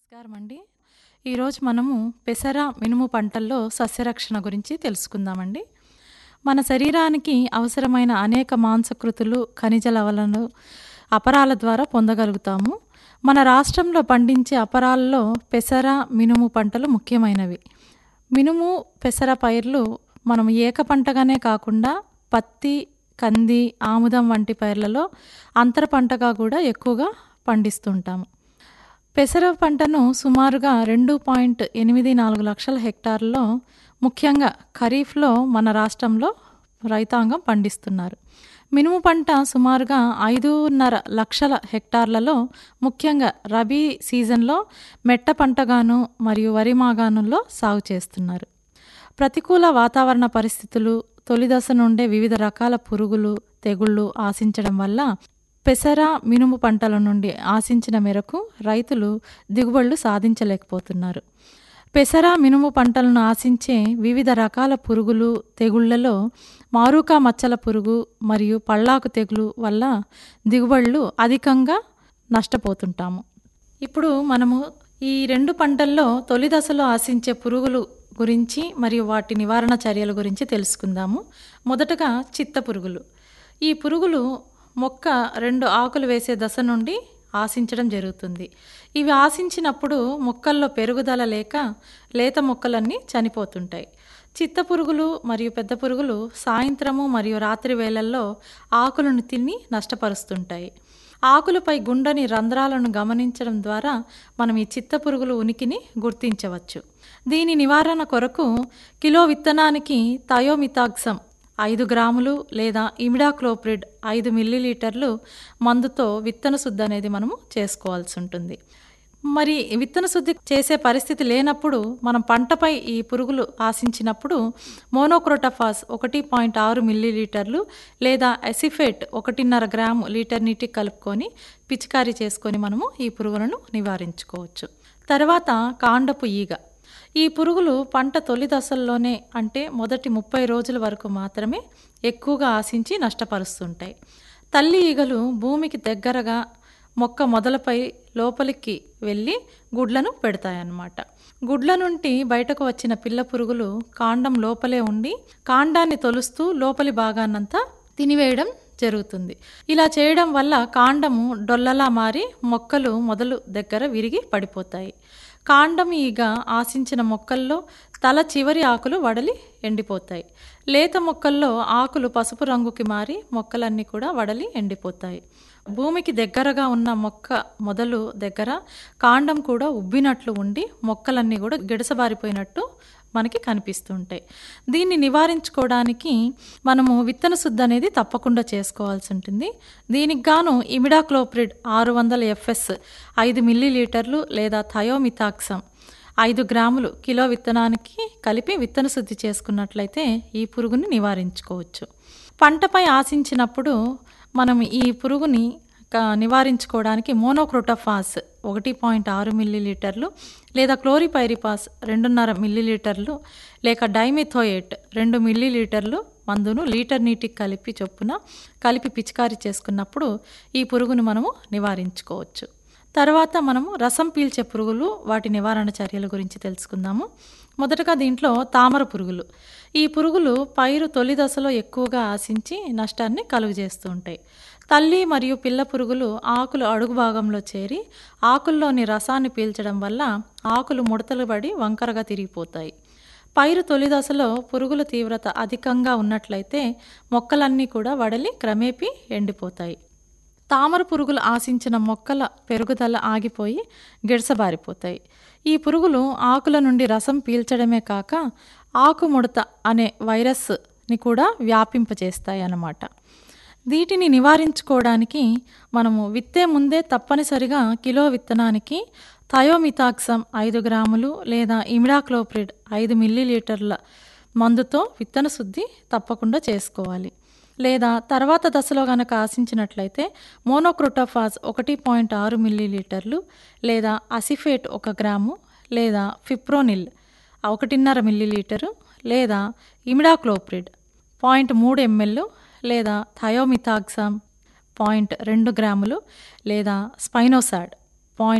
నమస్కారం అండి ఈరోజు మనము పెసర మినుము పంటల్లో సస్యరక్షణ గురించి తెలుసుకుందామండి మన శరీరానికి అవసరమైన అనేక మాంసకృతులు ఖనిజ లవణాలు అపరాల ద్వారా పొందగలుగుతాము మన రాష్ట్రంలో పండించే అపరాలలో పెసర మినుము పంటలు ముఖ్యమైనవి మినుము పెసర పైర్లు మనం ఏక పంటగానే కాకుండా పత్తి కంది ఆముదం వంటి పైర్లలో అంతర పంటగా కూడా ఎక్కువగా పండిస్తుంటాము పెసర పంటను సుమారుగా రెండు పాయింట్ ఎనిమిది నాలుగు లక్షల హెక్టార్లలో ముఖ్యంగా ఖరీఫ్లో మన రాష్ట్రంలో రైతాంగం పండిస్తున్నారు మినుము పంట సుమారుగా ఐదున్నర లక్షల హెక్టార్లలో ముఖ్యంగా రబీ సీజన్లో మెట్ట పంటగాను మరియు వరి మాగాణుల్లో సాగు చేస్తున్నారు ప్రతికూల వాతావరణ పరిస్థితులు తొలి దశ నుండే వివిధ రకాల పురుగులు తెగుళ్ళు ఆశించడం వల్ల పెసర మినుము పంటల నుండి ఆశించిన మేరకు రైతులు దిగుబడులు సాధించలేకపోతున్నారు పెసర మినుము పంటలను ఆశించే వివిధ రకాల పురుగులు తెగుళ్లలో మారుకా మచ్చల పురుగు మరియు పళ్ళాకు తెగులు వల్ల దిగుబడులు అధికంగా నష్టపోతుంటాము ఇప్పుడు మనము ఈ రెండు పంటల్లో తొలి దశలో ఆశించే పురుగులు గురించి మరియు వాటి నివారణ చర్యల గురించి తెలుసుకుందాము మొదటగా చిత్త పురుగులు ఈ పురుగులు మొక్క రెండు ఆకులు వేసే దశ నుండి ఆశించడం జరుగుతుంది ఇవి ఆశించినప్పుడు మొక్కల్లో పెరుగుదల లేక లేత మొక్కలన్నీ చనిపోతుంటాయి చిత్త పురుగులు మరియు పెద్ద పురుగులు సాయంత్రము మరియు రాత్రి వేళల్లో ఆకులను తిని నష్టపరుస్తుంటాయి ఆకులపై గుండని రంధ్రాలను గమనించడం ద్వారా మనం ఈ చిత్త పురుగులు ఉనికిని గుర్తించవచ్చు దీని నివారణ కొరకు కిలో విత్తనానికి థయోమితాక్సమ్ ఐదు గ్రాములు లేదా ఇమిడాక్లోప్రిడ్ ఐదు మిల్లీలీటర్లు మందుతో విత్తన శుద్ధి అనేది మనము చేసుకోవాల్సి ఉంటుంది మరి విత్తన శుద్ధి చేసే పరిస్థితి లేనప్పుడు మనం పంటపై ఈ పురుగులు ఆశించినప్పుడు మోనోక్రోటఫాస్ ఒకటి పాయింట్ ఆరు మిల్లీలీటర్లు లేదా ఎసిఫేట్ ఒకటిన్నర గ్రాము లీటర్ నీటికి కలుపుకొని పిచికారీ చేసుకొని మనము ఈ పురుగులను నివారించుకోవచ్చు తర్వాత కాండపు ఈగ ఈ పురుగులు పంట తొలి దశల్లోనే అంటే మొదటి ముప్పై రోజుల వరకు మాత్రమే ఎక్కువగా ఆశించి నష్టపరుస్తుంటాయి తల్లి ఈగలు భూమికి దగ్గరగా మొక్క మొదలపై లోపలికి వెళ్ళి గుడ్లను పెడతాయన్నమాట గుడ్ల నుండి బయటకు వచ్చిన పిల్ల పురుగులు కాండం లోపలే ఉండి కాండాన్ని తొలుస్తూ లోపలి భాగాన్నంతా తినివేయడం జరుగుతుంది ఇలా చేయడం వల్ల కాండము డొల్లలా మారి మొక్కలు మొదలు దగ్గర విరిగి పడిపోతాయి కాండం ఈగ ఆశించిన మొక్కల్లో తల చివరి ఆకులు వడలి ఎండిపోతాయి లేత మొక్కల్లో ఆకులు పసుపు రంగుకి మారి మొక్కలన్నీ కూడా వడలి ఎండిపోతాయి భూమికి దగ్గరగా ఉన్న మొక్క మొదలు దగ్గర కాండం కూడా ఉబ్బినట్లు ఉండి మొక్కలన్నీ కూడా గిడసబారిపోయినట్టు మనకి కనిపిస్తుంటాయి దీన్ని నివారించుకోవడానికి మనము విత్తన శుద్ధి అనేది తప్పకుండా చేసుకోవాల్సి ఉంటుంది దీనికి గాను ఇమిడాక్లోప్రిడ్ ఆరు వందల ఎఫ్ఎస్ ఐదు మిల్లీలీటర్లు లేదా థయోమితాక్సమ్ ఐదు గ్రాములు కిలో విత్తనానికి కలిపి విత్తన శుద్ధి చేసుకున్నట్లయితే ఈ పురుగుని నివారించుకోవచ్చు పంటపై ఆశించినప్పుడు మనం ఈ పురుగుని నివారించుకోవడానికి మోనోక్రోటోఫాస్ ఒకటి పాయింట్ ఆరు మిల్లీలీటర్లు లేదా క్లోరిపైరిపాస్ రెండున్నర మిల్లీలీటర్లు లేక డైమిథోయేట్ రెండు మిల్లీలీటర్లు మందును లీటర్ నీటికి కలిపి చొప్పున కలిపి పిచికారీ చేసుకున్నప్పుడు ఈ పురుగును మనము నివారించుకోవచ్చు తర్వాత మనము రసం పీల్చే పురుగులు వాటి నివారణ చర్యల గురించి తెలుసుకుందాము మొదటగా దీంట్లో తామర పురుగులు ఈ పురుగులు పైరు తొలి దశలో ఎక్కువగా ఆశించి నష్టాన్ని కలుగజేస్తూ ఉంటాయి తల్లి మరియు పిల్ల పురుగులు ఆకులు అడుగు భాగంలో చేరి ఆకుల్లోని రసాన్ని పీల్చడం వల్ల ఆకులు ముడతలు పడి వంకరగా తిరిగిపోతాయి పైరు తొలి దశలో పురుగుల తీవ్రత అధికంగా ఉన్నట్లయితే మొక్కలన్నీ కూడా వడలి క్రమేపీ ఎండిపోతాయి తామర పురుగులు ఆశించిన మొక్కల పెరుగుదల ఆగిపోయి గిడసబారిపోతాయి ఈ పురుగులు ఆకుల నుండి రసం పీల్చడమే కాక ఆకుముడత అనే వైరస్ని కూడా వ్యాపింపజేస్తాయి అన్నమాట వీటిని నివారించుకోవడానికి మనము విత్తే ముందే తప్పనిసరిగా కిలో విత్తనానికి థయోమితాక్సమ్ ఐదు గ్రాములు లేదా ఇమిడాక్లోప్రిడ్ ఐదు మిల్లీలీటర్ల మందుతో విత్తన శుద్ధి తప్పకుండా చేసుకోవాలి లేదా తర్వాత దశలో గనక ఆశించినట్లయితే మోనోక్రోటోఫాస్ ఒకటి పాయింట్ ఆరు మిల్లీలీటర్లు లేదా అసిఫేట్ ఒక గ్రాము లేదా ఫిప్రోనిల్ ఒకటిన్నర మిల్లీలీటరు లేదా ఇమిడాక్లోప్రిడ్ పాయింట్ మూడు ఎంఎల్ లేదా థయోమిథాక్సామ్ పాయింట్ రెండు గ్రాములు లేదా స్పైనోసాడ్